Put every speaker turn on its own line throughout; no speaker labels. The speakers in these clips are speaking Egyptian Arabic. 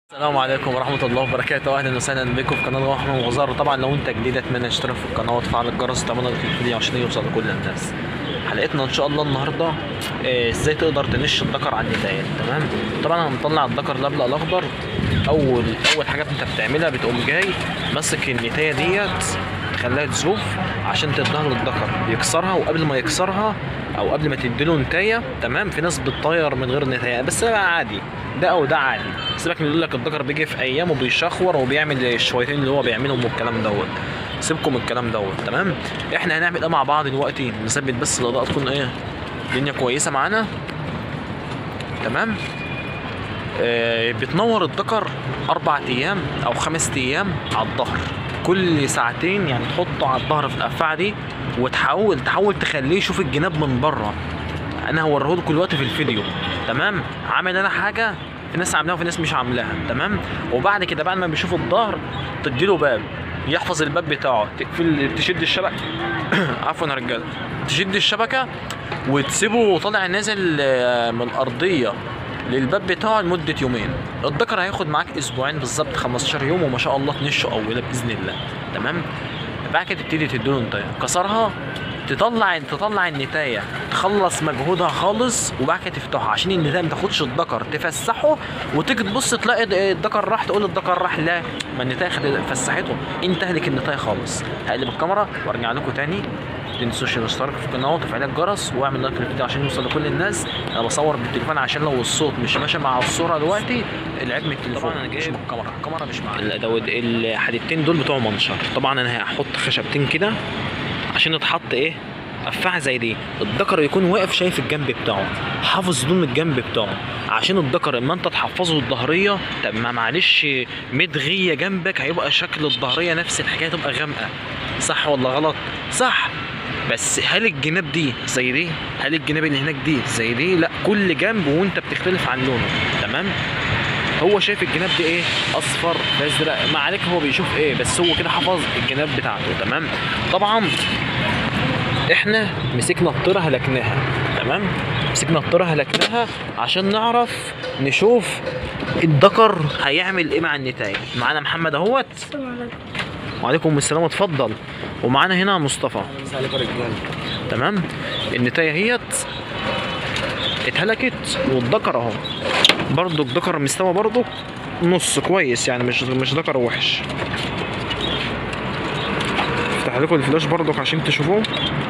السلام عليكم ورحمة الله وبركاته أهلا وسهلا بكم في قناة أحمد وغزار طبعا لو أنت جديد أتمنى تشترك في القناة وتفعل الجرس وتعمل لايك للفيديو عشان يوصل لكل الناس حلقتنا إن شاء الله النهاردة آه، إزاي تقدر تنش الذكر على النتاية تمام طبعا هنطلع الذكر الأبلق الأخضر أول أول حاجة أنت بتعملها بتقوم جاي ماسك النتاية ديت تخليها تزوف عشان تديها للذكر يكسرها وقبل ما يكسرها او قبل ما تديله نتايه تمام في ناس بتطير من غير نتايه بس ده عادي ده او ده عادي سيبك من اللي يقول لك الذكر بيجي في ايام وبيشخور وبيعمل الشويتين اللي هو بيعملهم والكلام دوت سيبكم من الكلام دوت تمام احنا هنعمل ايه مع بعض دلوقتي نثبت بس الاضاءه تكون ايه الدنيا كويسه معانا تمام آه بتنور الذكر اربع ايام او خمس ايام على الظهر كل ساعتين يعني تحطه على الظهر في القفعه دي وتحاول تحاول تخليه يشوف الجناب من بره انا هوريه لكم دلوقتي في الفيديو تمام عامل انا حاجه في ناس عاملاها وفي ناس مش عاملاها تمام وبعد كده بعد ما بيشوف الظهر تديله باب يحفظ الباب بتاعه تقفل تشد الشبكه عفوا يا رجاله تشد الشبكه وتسيبه طالع نازل آه، من الارضيه للباب بتاعه لمده يومين الذكر هياخد معاك اسبوعين بالظبط 15 يوم وما شاء الله تنشه اولى باذن الله تمام بعد كده تبتدي تديله نتايه كسرها تطلع تطلع النتايه تخلص مجهودها خالص وبعد كده تفتحها عشان النتايه ما تاخدش الذكر تفسحه وتيجي تبص تلاقي د- الذكر راح تقول الذكر راح لا ما النتايه خدت فسحته انت اهلك النتايه خالص هقلب الكاميرا وارجع لكم تاني تنسوش الاشتراك في القناه وتفعيل الجرس واعمل لايك للفيديو عشان يوصل لكل الناس انا بصور بالتليفون عشان لو الصوت مش ماشي مع الصوره دلوقتي العيب من التليفون طبعا انا جايب الكاميرا الكاميرا مش معايا الحديدتين دول بتوع منشر طبعا انا هحط خشبتين كده عشان يتحط ايه قفاعة زي دي الذكر يكون واقف شايف الجنب بتاعه حافظ لون الجنب بتاعه عشان الذكر اما انت تحفظه الظهريه طب ما معلش مدغيه جنبك هيبقى شكل الظهريه نفس الحكايه تبقى غامقه صح ولا غلط صح بس هل الجناب دي زي دي هل الجناب اللي هناك دي زي دي لا كل جنب وانت بتختلف عن لونه تمام هو شايف الجناب دي ايه اصفر ازرق ما عليك هو بيشوف ايه بس هو كده حفظ الجناب بتاعته تمام طبعا احنا مسكنا الطيره هلكناها تمام مسكنا الطيره هلكناها عشان نعرف نشوف الذكر هيعمل ايه مع النتايه معانا محمد اهوت وعليكم السلام اتفضل ومعانا هنا مصطفى تمام النتايه هيت اتهلكت والذكر اهو برضو الذكر مستوى برضو نص كويس يعني مش مش ذكر وحش افتح لكم الفلاش برضك عشان تشوفوه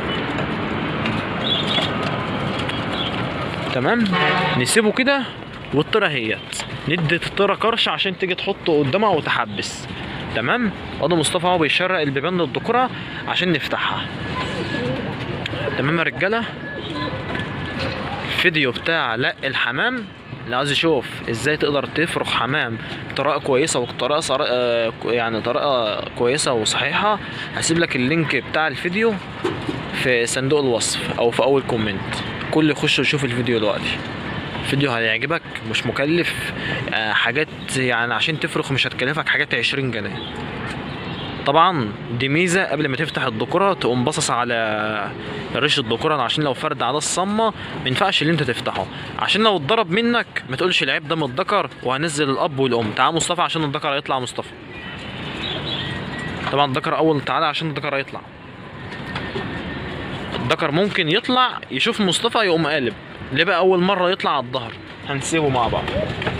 تمام نسيبه كده والطيره هيت ندي الطيره كرشه عشان تيجي تحطه قدامها وتحبس تمام ادي مصطفى اهو بيشرق البيبان للذكوره عشان نفتحها تمام يا رجاله الفيديو بتاع لا الحمام اللي عايز يشوف ازاي تقدر تفرخ حمام بطريقه كويسه وطريقه صر... آه، يعني طريقه كويسه وصحيحه هسيب لك اللينك بتاع الفيديو في صندوق الوصف او في اول كومنت كل يخش يشوف الفيديو دلوقتي الفيديو هيعجبك مش مكلف آه، حاجات يعني عشان تفرخ مش هتكلفك حاجات 20 جنيه طبعا دي ميزه قبل ما تفتح الذكوره تقوم باصص على ريش الذكوره عشان لو فرد على الصمه ما ينفعش اللي انت تفتحه عشان لو اتضرب منك ما تقولش العيب ده من الذكر وهنزل الاب والام تعال مصطفى عشان الذكر هيطلع مصطفى طبعا الذكر اول تعالى عشان الذكر هيطلع الذكر ممكن يطلع يشوف مصطفى يقوم قالب ليه بقى اول مره يطلع على الظهر هنسيبه مع بعض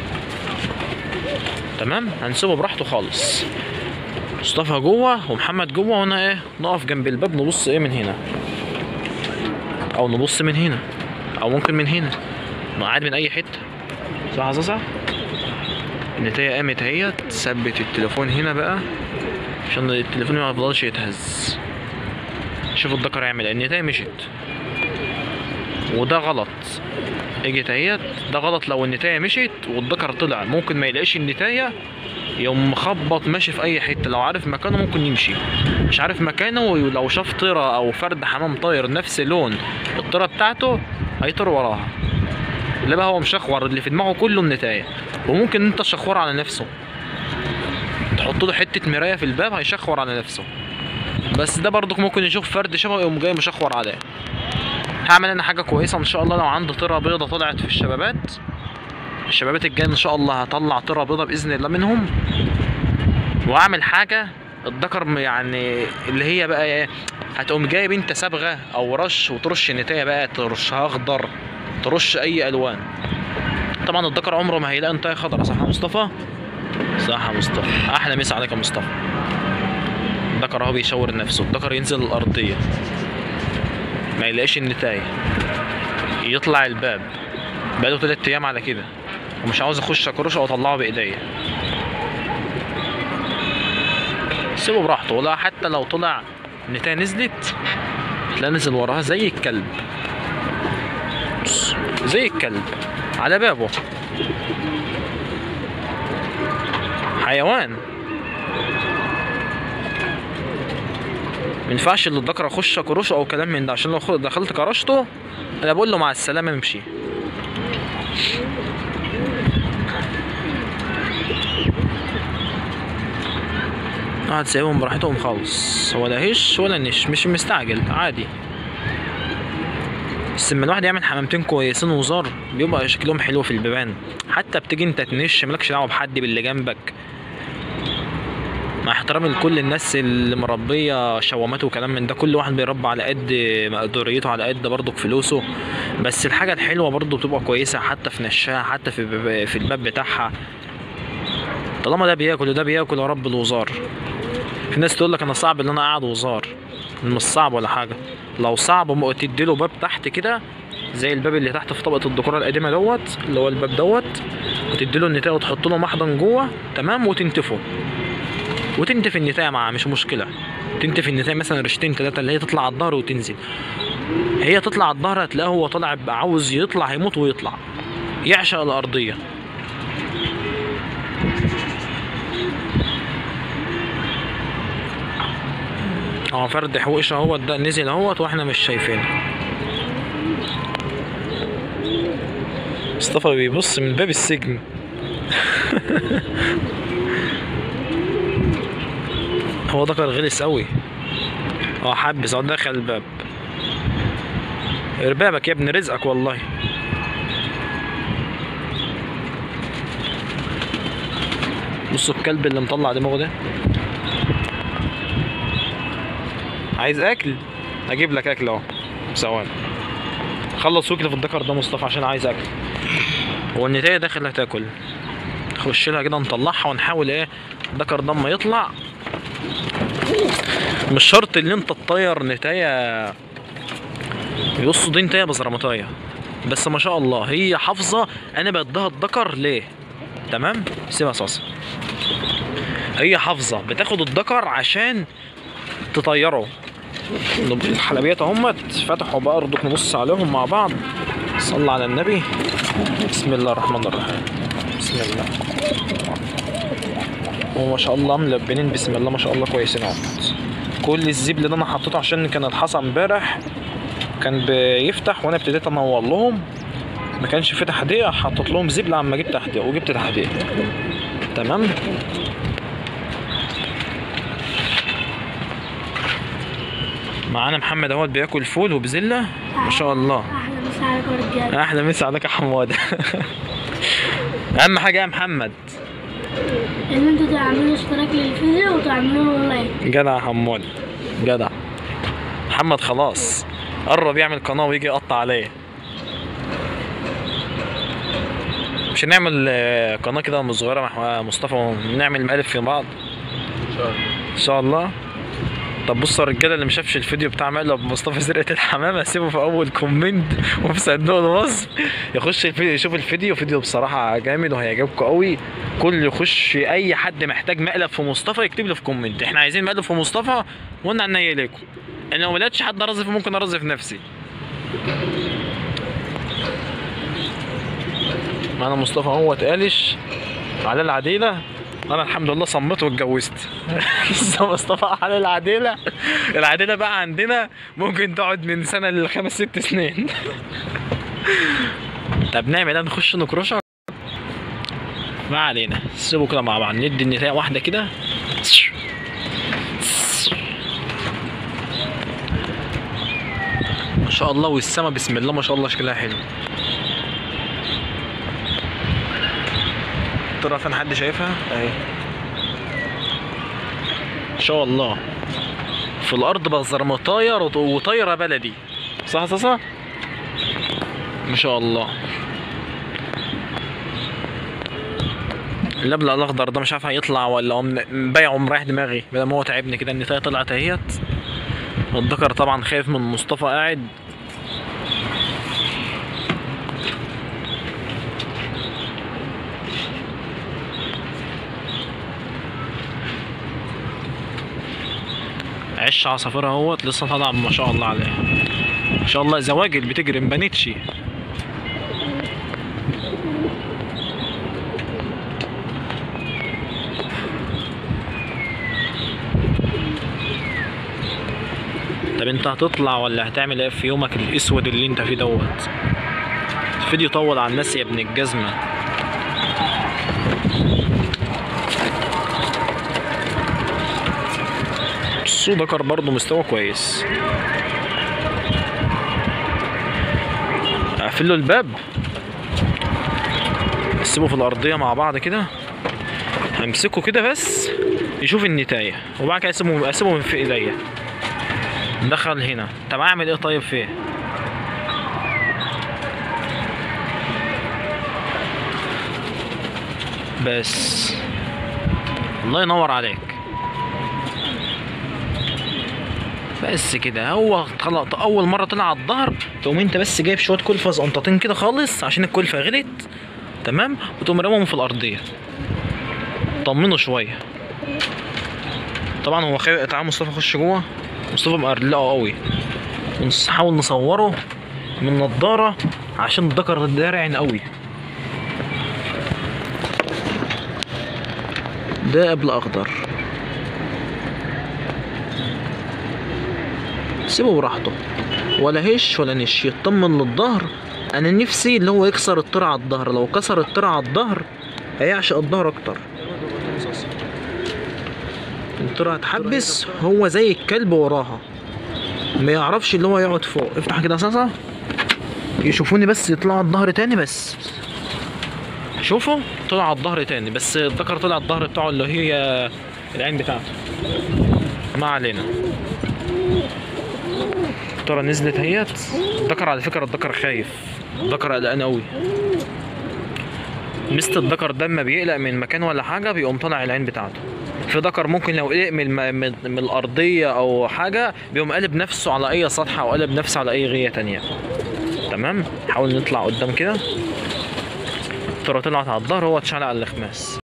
تمام هنسيبه براحته خالص مصطفى جوه ومحمد جوه وانا ايه نقف جنب الباب نبص ايه من هنا او نبص من هنا او ممكن من هنا عادي من اي حته صح صح صح النتايه قامت اهيت ثبت التليفون هنا بقى عشان التليفون ما يفضلش يتهز شوف الذكر هيعمل ايه النتايه مشيت وده غلط اجت اهيت ده غلط لو النتايه مشيت والذكر طلع ممكن ما يلاقيش النتايه يقوم مخبط ماشي في اي حته لو عارف مكانه ممكن يمشي مش عارف مكانه لو شاف طيره او فرد حمام طاير نفس لون الطيره بتاعته هيطير وراها اللي بقى هو مشخور اللي في دماغه كله النتايه وممكن انت تشخور على نفسه تحط له حته مرايه في الباب هيشخور على نفسه بس ده برضك ممكن يشوف فرد شبهه يقوم جاي مشخور عليه هعمل انا حاجه كويسه ان شاء الله لو عندي طيره بيضه طلعت في الشبابات الشبابات الجايه ان شاء الله هطلع طرة بيضة باذن الله منهم واعمل حاجه الذكر م- يعني اللي هي بقى ايه هتقوم جايب انت صبغه او رش وترش نتايه بقى ترشها اخضر ترش اي الوان طبعا الذكر عمره ما هيلاقي نتايه خضرا صح يا مصطفى صح يا مصطفى احلى مسا عليك يا مصطفى الذكر اهو بيشاور نفسه الذكر ينزل الارضيه ما يلاقيش النتايه يطلع الباب بقاله تلات ايام على كده ومش عاوز اخش اكرشه واطلعه بايديا سيبه براحته ولا حتى لو طلع النتايه نزلت لا نزل وراها زي الكلب بص، زي الكلب على بابه حيوان مينفعش اللي الذكر اخش اكرشه او كلام من ده عشان لو خ- دخلت كرشته انا بقول له مع السلامه امشي قاعد سايبهم براحتهم خالص ولا هش ولا نش مش مستعجل عادي بس لما الواحد يعمل حمامتين كويسين وزار بيبقى شكلهم حلو في البيبان حتى بتيجي انت تنش مالكش دعوه بحد باللي جنبك مع احترامي لكل الناس اللي مربيه شوامات وكلام من ده كل واحد بيربى على قد مقدوريته على قد برضك فلوسه بس الحاجه الحلوه برضه بتبقى كويسه حتى في نشها حتى في الباب- في الباب بتاعها طالما ده بياكل وده بياكل يا رب الوزار في ناس تقول لك انا صعب ان انا قاعد وزار مش صعب ولا حاجه لو صعب م- تديله باب تحت كده زي الباب اللي تحت في طبقه الديكور القديمه دوت اللي هو الباب دوت وتديله النتايه وتحط له محضن جوه تمام وتنتفه وتنتف النتايه معاه مش مشكله تنتف النتايه مثلا رشتين ثلاثه اللي هي تطلع على الظهر وتنزل هي تطلع على الظهر هتلاقيه هو طالع بقى عاوز يطلع هيموت ويطلع يعشق الارضيه اه فرد حوش اهوت ده نزل اهوت واحنا مش شايفينه مصطفى بيبص من باب السجن هو ده كان غلس قوي اه حبس اهو دخل الباب اربابك يا ابن رزقك والله بصوا الكلب اللي مطلع دماغه ده عايز اكل اجيب لك اكل اهو ثواني خلص وكل في الذكر ده مصطفى عشان عايز اكل هو النتايه داخل هتاكل نخش لها كده نطلعها ونحاول ايه الذكر ده اما يطلع مش شرط ان انت تطير نتايه بصوا دي نتايه بزرمطايه بس ما شاء الله هي حافظه انا بديها الذكر ليه تمام سيبها صاصه هي حافظه بتاخد الذكر عشان تطيره الحلبيات اهمت فتحوا بقى ارضك نبص عليهم مع بعض صلى على النبي بسم الله الرحمن الرحيم بسم الله وما شاء الله ملبنين بسم الله ما شاء الله كويسين اهوت كل الزبل اللي انا حطيته عشان كان الحصى امبارح كان بيفتح وانا ابتديت انور لهم ما كانش في تحديق حطيت لهم زبل عما جبت تحديق وجبت تحديق تمام معانا محمد اهوت بياكل فول وبزله ما شاء الله
احلى مسا عليكم يا رجاله
احلى مسا عليك يا حماده اهم حاجه يا محمد
ان انتوا تعملوا اشتراك للفيديو وتعملوا لايك
جدع يا حماد جدع محمد خلاص قرب يعمل قناه ويجي يقطع عليه مش هنعمل آه، قناه كده صغيره مع مصطفى ونعمل مقالب في بعض ان شاء الله طب بصوا يا الرجاله اللي ما شافش الفيديو بتاع مقلب مصطفى زرقه الحمامه سيبه في اول كومنت وفي صندوق الوصف يخش الفيديو يشوف الفيديو فيديو بصراحه جامد وهيعجبكم قوي كل يخش اي حد محتاج مقلب في مصطفى يكتب لي في كومنت احنا عايزين مقلب في مصطفى وانا عينيا ليكم انا لو ما لقيتش حد ارزف ممكن ارزف نفسي معانا مصطفى هو اتقالش على العديله انا الحمد لله صمت واتجوزت لسه مصطفى على العديله العديله بقى عندنا ممكن تقعد من سنه لخمس ست سنين طب نعمل ايه نخش نكرشها ما علينا سيبوا كده مع بعض ندي النتايه واحده كده ما شاء الله والسما بسم الله ما شاء الله شكلها حلو الطرة فين حد شايفها اهي ان شاء الله في الارض بزر طاير وط- وطايره بلدي صح صح صح ما شاء الله اللبلق الاخضر ده مش عارف هيطلع ولا هو من- مبيعه مريح دماغي بدل ما هو تعبني كده النتايه طلعت اهيت الذكر طبعا خايف من مصطفى قاعد عش عصافير اهوت لسه طالع ما شاء الله عليه ما شاء الله زواجل بتجري مبانتش طب انت هتطلع ولا هتعمل ايه في يومك الاسود اللي انت فيه دوت الفيديو طول على الناس يا ابن الجزمه بصوا ذكر برضه مستوى كويس اقفل له الباب اسيبه في الارضيه مع بعض كده همسكه كده بس يشوف النتايه وبعد كده اسيبه اسيبه من في ايديا دخل هنا طب اعمل ايه طيب فيه بس الله ينور عليك بس كده هو خلاص اول مره طلع على الظهر تقوم انت بس جايب شويه كلفه زقنطتين كده خالص عشان الكلفه غلت تمام وتقوم رميهم في الارضيه طمنه شويه طبعا هو خايف تعال مصطفى خش جوه مصطفى مقرلقه قوي ونحاول نصوره من نضاره عشان الذكر ده راعن قوي ده قبل اخضر سيبه براحته ولا هش ولا نش يطمن للظهر انا نفسي اللي هو يكسر الطرع على الظهر لو كسر الطرع على الظهر هيعشق الظهر اكتر الطرع هتحبس هو زي الكلب وراها ما يعرفش اللي هو يقعد فوق افتح كده اساسا يشوفوني بس يطلعوا على الظهر تاني بس شوفوا طلع على الظهر تاني بس الذكر طلع على الظهر بتاعه اللي هي العين بتاعته ما علينا الطرة نزلت اهيت الذكر على فكرة الذكر خايف الذكر قلقان قوي مست الذكر ده اما بيقلق من مكان ولا حاجة بيقوم طالع العين بتاعته في ذكر ممكن لو قلق من, الم- من, من الأرضية أو حاجة بيقوم قلب نفسه على أي سطح أو قلب نفسه على أي غية تانية تمام حاول نطلع قدام كده الطرة طلعت على الظهر هو اتشعلق على الخماس